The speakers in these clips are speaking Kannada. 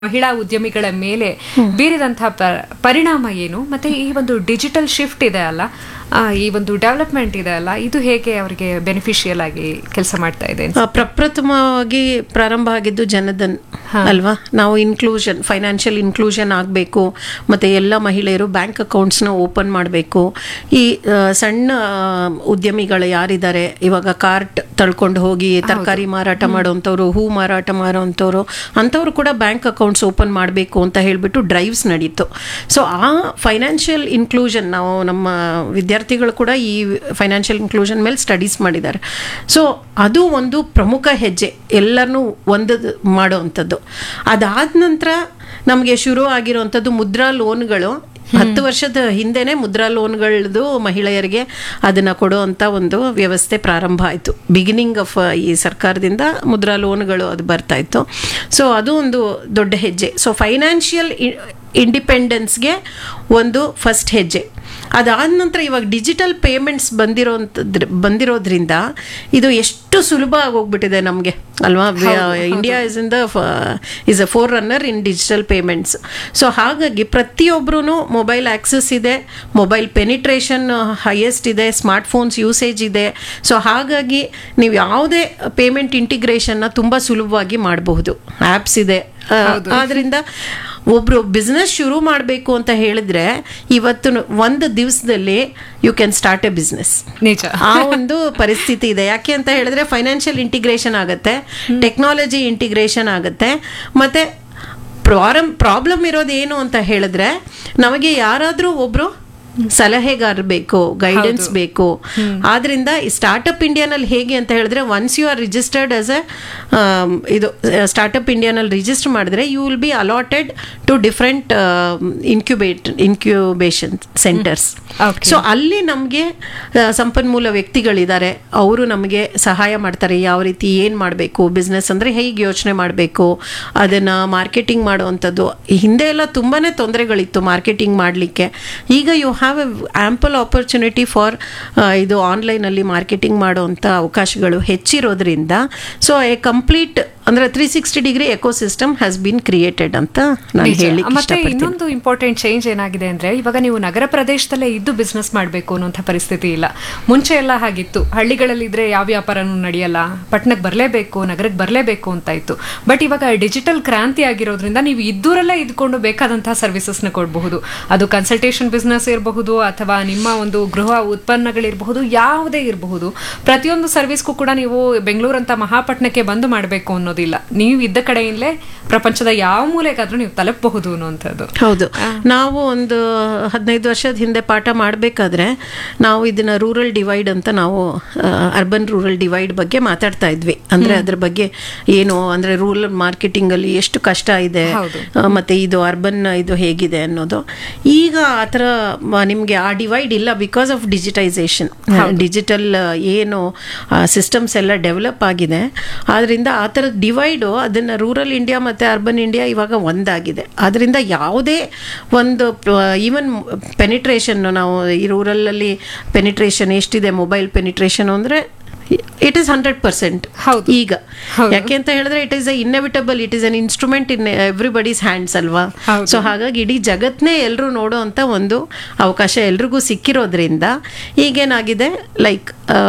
ಮಹಿಳಾ ಉದ್ಯಮಿಗಳ ಮೇಲೆ ಬೀರಿದಂತಹ ಪ- ಪರಿಣಾಮ ಏನು ಮತ್ತೆ ಈ ಒಂದು ಡಿಜಿಟಲ್ ಶಿಫ್ಟ್ ಇದೆ ಅಲ್ಲ ಆ, ಈ ಒಂದು ಡೆವಲಪ್ಮೆಂಟ್ ಇದೆ ಅಲ್ಲ ಇದು ಹೇಗೆ ಅವರಿಗೆ ಬೆನಿಫಿಷಿಯಲ್ ಆಗಿ ಕೆಲಸ ಮಾಡ್ತಾ ಇದೆ ಆ, ಪ್ರಪ್ರಥಮವಾಗಿ ಪ್ರಾರಂಭ ಆಗಿದ್ದು ಜನಧನ್ ಅಲ್ವಾ ನಾವು ಇನ್ಕ್ಲೂಷನ್ ಫೈನಾನ್ಷಿಯಲ್ ಇನ್ಕ್ಲೂಷನ್ ಆಗಬೇಕು ಮತ್ತು ಎಲ್ಲ ಮಹಿಳೆಯರು ಬ್ಯಾಂಕ್ ಅಕೌಂಟ್ಸ್ನ ಓಪನ್ ಮಾಡಬೇಕು ಈ ಆ, ಸಣ್ಣ ಆ, ಉದ್ಯಮಿಗಳು ಯಾರಿದ್ದಾರೆ ಇವಾಗ ಕಾರ್ಟ್ ತಳ್ಕೊಂಡು ಹೋಗಿ ತರಕಾರಿ ಮಾರಾಟ ಮಾಡೋವಂಥವ್ರು ಹೂ ಮಾರಾಟ ಮಾಡೋವಂಥವ್ರು ಅಂಥವ್ರು ಕೂಡ ಬ್ಯಾಂಕ್ ಅಕೌಂಟ್ಸ್ ಓಪನ್ ಮಾಡಬೇಕು ಅಂತ ಹೇಳಿಬಿಟ್ಟು ಡ್ರೈವ್ಸ್ ನಡೀತು ಸೊ ಆ ಫೈನಾನ್ಷಿಯಲ್ ಇನ್ಕ್ಲೂಷನ್ ನಾವು ನಮ್ಮ ವಿದ್ಯಾರ್ಥಿಗಳು ಕೂಡ ಈ ಫೈನಾನ್ಷಿಯಲ್ ಇನ್ಕ್ಲೂಷನ್ ಮೇಲೆ ಸ್ಟಡೀಸ್ ಮಾಡಿದ್ದಾರೆ ಸೊ ಅದು ಒಂದು ಪ್ರಮುಖ ಹೆಜ್ಜೆ ಎಲ್ಲರನ್ನೂ ಒಂದು ಮಾಡೋವಂಥದ್ದು ಅದಾದ ನಂತರ ನಮಗೆ ಶುರು ಆಗಿರೋವಂಥದ್ದು ಮುದ್ರಾ ಲೋನ್ಗಳು ಹತ್ತು ವರ್ಷದ ಹಿಂದೆನೆ ಮುದ್ರಾ ಲೋನ್ಗಳದ್ದು ಮಹಿಳೆಯರಿಗೆ ಅದನ್ನು ಕೊಡುವಂಥ ಒಂದು ವ್ಯವಸ್ಥೆ ಪ್ರಾರಂಭ ಆಯಿತು ಬಿಗಿನಿಂಗ್ ಆಫ್ ಈ ಸರ್ಕಾರದಿಂದ ಮುದ್ರಾ ಲೋನ್ಗಳು ಅದು ಬರ್ತಾ ಇತ್ತು ಸೊ ಅದು ಒಂದು ದೊಡ್ಡ ಹೆಜ್ಜೆ ಸೊ ಫೈನಾನ್ಷಿಯಲ್ ಇಂಡಿಪೆಂಡೆನ್ಸ್ಗೆ ಒಂದು ಫಸ್ಟ್ ಹೆಜ್ಜೆ ಅದಾದ ನಂತರ ಇವಾಗ ಡಿಜಿಟಲ್ ಪೇಮೆಂಟ್ಸ್ ಬಂದಿರೋಂಥದ್ರ ಬಂದಿರೋದ್ರಿಂದ ಇದು ಎಷ್ಟು ಸುಲಭ ಆಗೋಗ್ಬಿಟ್ಟಿದೆ ನಮಗೆ ಅಲ್ವಾ India is in the is a forerunner in digital payments so ಹಾಗಾಗಿ ಪ್ರತಿಯೊಬ್ಬರೂ ಮೊಬೈಲ್ ಆಕ್ಸೆಸ್ ಇದೆ ಮೊಬೈಲ್ ಪೆನಿಟ್ರೇಷನ್ ಹೈಯೆಸ್ಟ್ ಇದೆ ಸ್ಮಾರ್ಟ್ ಫೋನ್ಸ್ ಯೂಸೇಜ್ ಇದೆ ಸೊ ಹಾಗಾಗಿ ನೀವು ಯಾವುದೇ ಪೇಮೆಂಟ್ ಇಂಟಿಗ್ರೇಷನ್ನ ತುಂಬ ಸುಲಭವಾಗಿ ಮಾಡಬಹುದು ಆ್ಯಪ್ಸ್ ಇದೆ ಆ, ಆದ್ರಿಂದ ಒಬ್ರು ಬಿಸ್ನೆಸ್ ಶುರು ಮಾಡಬೇಕು ಅಂತ ಹೇಳಿದ್ರೆ ಇವತ್ತು ಒಂದು ದಿವಸದಲ್ಲಿ you can start a business ನಿಜ ಆ ಒಂದು ಪರಿಸ್ಥಿತಿ ಇದೆ ಯಾಕೆ ಅಂತ ಹೇಳಿದ್ರೆ ಫೈನಾನ್ಷಿಯಲ್ ಇಂಟಿಗ್ರೇಷನ್ ಆಗುತ್ತೆ ಟೆಕ್ನಾಲಜಿ ಇಂಟಿಗ್ರೇಷನ್ ಆಗುತ್ತೆ ಮತ್ತೆ ಪ್ರಾರಂ ಪ್ರಾಬ್ಲಮ್ ಇರೋದು ಏನು ಅಂತ ಹೇಳಿದ್ರೆ ನಮಗೆ ಯಾರಾದರೂ ಒಬ್ರು ಸಲಹೆಗಾರ ಬೇಕು ಗೈಡೆನ್ಸ್ ಬೇಕು ಆದ್ರಿಂದ ಈ ಸ್ಟಾರ್ಟಪ್ ಇಂಡಿಯಾನಲ್ಲಿ ಹೇಗೆ ಅಂತ ಹೇಳಿದ್ರೆ once you are registered as a ಇದು ಸ್ಟಾರ್ಟಪ್ ಇಂಡಿಯಾನಲ್ಲಿ ರಿಜಿಸ್ಟರ್ ಮಾಡಿದ್ರೆ you will be allotted to different incubate incubation centres Okay. So ಅಲ್ಲಿ ನಮಗೆ ಸಂಪನ್ಮೂಲ ವ್ಯಕ್ತಿಗಳಿದ್ದಾರೆ ಅವರು ನಮಗೆ ಸಹಾಯ ಮಾಡ್ತಾರೆ ಯಾವ ರೀತಿ ಏನು ಮಾಡಬೇಕು ಬಿಸ್ನೆಸ್ ಅಂದರೆ ಹೇಗೆ ಯೋಚನೆ ಮಾಡಬೇಕು ಅದನ್ನು ಮಾರ್ಕೆಟಿಂಗ್ ಮಾಡುವಂಥದ್ದು ಹಿಂದೆ ಎಲ್ಲ ತುಂಬಾ ತೊಂದರೆಗಳಿತ್ತು ಮಾರ್ಕೆಟಿಂಗ್ ಮಾಡಲಿಕ್ಕೆ ಈಗ you have a ample opportunity for ಇದು ಆನ್ಲೈನಲ್ಲಿ ಮಾರ್ಕೆಟಿಂಗ್ ಮಾಡುವಂಥ ಅವಕಾಶಗಳು ಹೆಚ್ಚಿರೋದ್ರಿಂದ ಸೊ ಎ ಕಂಪ್ಲೀಟ್ ಅಂದರೆ three sixty degree ecosystem has been created ಅಂತ ನಾನು ನಿಜ. ಹೇಳಿ ಮತ್ತೆ ಇನ್ನೊಂದು ಇಂಪಾರ್ಟೆಂಟ್ ಚೇಂಜ್ ಏನಾಗಿದೆ ಅಂದ್ರೆ ಇವಾಗ ನೀವು ನಗರ ಪ್ರದೇಶದಲ್ಲೇ ಇದ್ದು ಬಿಸ್ನೆಸ್ ಮಾಡಬೇಕು ಅನ್ನೋಂಥ ಪರಿಸ್ಥಿತಿ ಇಲ್ಲ ಮುಂಚೆ ಎಲ್ಲ ಹಾಗಿತ್ತು ಹಳ್ಳಿಗಳಲ್ಲಿ ಇದ್ರೆ ಯಾವ ವ್ಯಾಪಾರನೂ ನಡೆಯಲ್ಲ ಪಟ್ಟಣಕ್ಕೆ ಬರಲೇಬೇಕು ನಗರಕ್ಕೆ ಬರಲೇಬೇಕು ಅಂತ ಇತ್ತು ಬಟ್ ಇವಾಗ ಡಿಜಿಟಲ್ ಕ್ರಾಂತಿ ಆಗಿರೋದ್ರಿಂದ ನೀವು ಇದ್ದೂರಲ್ಲೇ ಇದ್ಕೊಂಡು ಬೇಕಾದಂತಹ ಸರ್ವಿಸಸ್ನ ಕೊಡಬಹುದು ಅದು ಕನ್ಸಲ್ಟೇಷನ್ ಬಿಸ್ನೆಸ್ ಇರಬಹುದು ಅಥವಾ ನಿಮ್ಮ ಒಂದು ಗೃಹ ಉತ್ಪನ್ನಗಳಿರಬಹುದು ಯಾವುದೇ ಇರಬಹುದು ಪ್ರತಿಯೊಂದು ಸರ್ವಿಸ್ಗೂ ಕೂಡ ನೀವು ಬೆಂಗಳೂರಂತ ಮಹಾಪಟ್ಟಣಕ್ಕೆ ಬಂದು ಮಾಡಬೇಕು ಅನ್ನೋದಿಲ್ಲ ನೀವು ಇದ್ದ ಕಡೆಯಿಂದಲೇ ಪ್ರಪಂಚದ ಯಾವ ಮೂಲೆಗಾದ್ರೂ ನೀವು ತಲುಪಬಹುದು ಅನ್ನುವಂಥದ್ದು ಹೌದು ನಾವು ಒಂದು ಹದಿನೈದು ವರ್ಷದ ಹಿಂದೆ ಪಾಠ ಮಾಡಬೇಕಾದ್ರೆ ನಾವು ಇದನ್ನ ರೂರಲ್ ಡಿವೈಡ್ ಅಂತ ನಾವು ಅರ್ಬನ್ ರೂರಲ್ ಡಿವೈಡ್ ಬಗ್ಗೆ ಮಾತಾಡ್ತಾ ಇದ್ವಿ ಅಂದ್ರೆ ಅದ್ರ ಬಗ್ಗೆ ಏನು ಅಂದ್ರೆ ರೂರಲ್ ಮಾರ್ಕೆಟಿಂಗ್ ಅಲ್ಲಿ ಎಷ್ಟು ಕಷ್ಟ ಇದೆ ಹೌದು. ಆ, ಮತ್ತೆ ಇದು ಅರ್ಬನ್ ಇದು ಹೇಗಿದೆ ಅನ್ನೋದು ಈಗ ಆ ಥರ ಮ- ನಿಮ್ಗೆ ಆ ಡಿವೈಡ್ ಇಲ್ಲ ಬಿಕಾಸ್ ಆಫ್ ಡಿಜಿಟೈಸೇಷನ್ ಡಿಜಿಟಲ್ ಏನು ಸಿಸ್ಟಮ್ಸ್ ಎಲ್ಲ ಡೆವಲಪ್ ಆಗಿದೆ ಆದ್ರಿಂದ ಆ ಥರ ಡಿವೈಡು ಅದನ್ನು ರೂರಲ್ ಇಂಡಿಯಾ ಮತ್ತು ಅರ್ಬನ್ ಇಂಡಿಯಾ ಇವಾಗ ಒಂದಾಗಿದೆ ಅದರಿಂದ ಯಾವುದೇ ಒಂದು ಈವನ್ ಪೆನಿಟ್ರೇಷನ್ ನಾವು ಈ ರೂರಲಲ್ಲಿ ಪೆನಿಟ್ರೇಷನ್ ಎಷ್ಟಿದೆ ಮೊಬೈಲ್ ಪೆನಿಟ್ರೇಷನ್ ಅಂದರೆ ಇಟ್ ಈಸ್ ಹಂಡ್ರೆಡ್ ಪರ್ಸೆಂಟ್ ಹೌದು. ಈಗ ಯಾಕೆ ಅಂತ ಹೇಳಿದ್ರೆ it is a inevitable it is an instrument in everybody's hands ಅಲ್ವಾ ಹೌದು. ಸೊ ಹಾಗಾಗಿ ಇಡೀ ಜಗತ್ನೇ ಎಲ್ಲರೂ ನೋಡೋ ಅಂತ ಒಂದು ಅವಕಾಶ ಎಲ್ರಿಗೂ ಸಿಕ್ಕಿರೋದ್ರಿಂದ ಈಗೇನಾಗಿದೆ ಲೈಕ್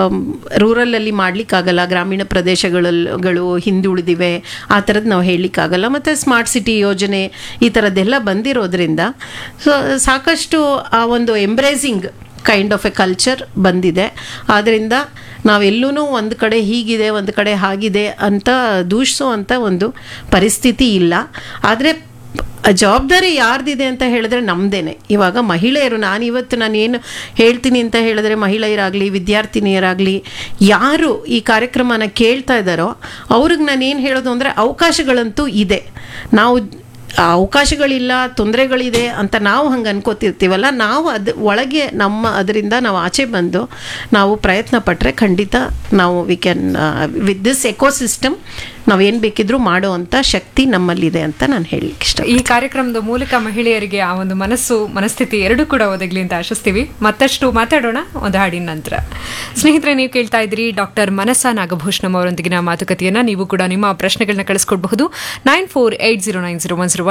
ರೂರಲಲ್ಲಿ ಮಾಡ್ಲಿಕ್ಕಾಗಲ್ಲ ಗ್ರಾಮೀಣ ಪ್ರದೇಶಗಳು ಹಿಂದುಳಿದಿವೆ ಆ ಥರದ್ದು ನಾವು ಹೇಳಲಿಕ್ಕಾಗಲ್ಲ ಮತ್ತು ಸ್ಮಾರ್ಟ್ ಸಿಟಿ ಯೋಜನೆ ಈ ಥರದ್ದೆಲ್ಲ ಬಂದಿರೋದ್ರಿಂದ ಸೊ ಸಾಕಷ್ಟು ಆ ಒಂದು embracing kind of a culture ಬಂದಿದೆ ಆದ್ದರಿಂದ ನಾವೆಲ್ಲೂ ಒಂದು ಕಡೆ ಹೀಗಿದೆ ಒಂದು ಕಡೆ ಹಾಗಿದೆ ಅಂತ ದೂಷಿಸೋ ಅಂತ ಒಂದು ಪರಿಸ್ಥಿತಿ ಇಲ್ಲ ಆದರೆ ಜವಾಬ್ದಾರಿ ಯಾರ್ದಿದೆ ಅಂತ ಹೇಳಿದ್ರೆ ನಮ್ದೇನೆ ಇವಾಗ ಮಹಿಳೆಯರು ನಾನು ಇವತ್ತು ನಾನು ಏನು ಹೇಳ್ತೀನಿ ಅಂತ ಹೇಳಿದ್ರೆ ಮಹಿಳೆಯರಾಗಲಿ ವಿದ್ಯಾರ್ಥಿನಿಯರಾಗಲಿ ಯಾರು ಈ ಕಾರ್ಯಕ್ರಮನ ಕೇಳ್ತಾ ಇದ್ದಾರೋ ಅವ್ರಿಗೆ ನಾನು ಏನು ಹೇಳೋದು ಅಂದರೆ ಅವಕಾಶಗಳಂತೂ ಇದೆ ನಾವು ಆ ಅವಕಾಶಗಳಿಲ್ಲ ತೊಂದರೆಗಳಿದೆ ಅಂತ ನಾವು ಹಂಗೆ ಅನ್ಕೋತಿರ್ತೀವಲ್ಲ ನಾವು ಅದು ಒಳಗೆ ನಮ್ಮ ಅದರಿಂದ ನಾವು ಆಚೆ ಬಂದು ನಾವು ಪ್ರಯತ್ನ ಪಟ್ಟರೆ ಖಂಡಿತ ನಾವು we can with this ecosystem ನಾವೇನು ಬೇಕಿದ್ರೂ ಮಾಡೋ ಅಂಥ ಶಕ್ತಿ ನಮ್ಮಲ್ಲಿದೆ ಅಂತ ನಾನು ಹೇಳಲಿಕ್ಕೆ ಇಷ್ಟ ಈ ಕಾರ್ಯಕ್ರಮದ ಮೂಲಕ ಮಹಿಳೆಯರಿಗೆ ಆ ಒಂದು ಮನಸ್ಸು ಮನಸ್ಥಿತಿ ಎರಡೂ ಕೂಡ ಒದಗಲಿ ಅಂತ ಆಶಿಸ್ತೀವಿ ಮತ್ತಷ್ಟು ಮಾತಾಡೋಣ ಒಂದು ಹಾಡಿನ ನಂತರ ಸ್ನೇಹಿತರೆ ನೀವು ಕೇಳ್ತಾ ಇದ್ರಿ ಡಾಕ್ಟರ್ ಮನಸ್ಸಾ ನಾಗಭೂಷಣಂ ಅವರೊಂದಿಗಿನ ಮಾತುಕತೆಯನ್ನ ನೀವು ಕೂಡ ನಿಮ್ಮ ಪ್ರಶ್ನೆಗಳನ್ನ ಕಳಿಸ್ಕೊಡ್ಬಹುದು nine four eight zero nine zero one zero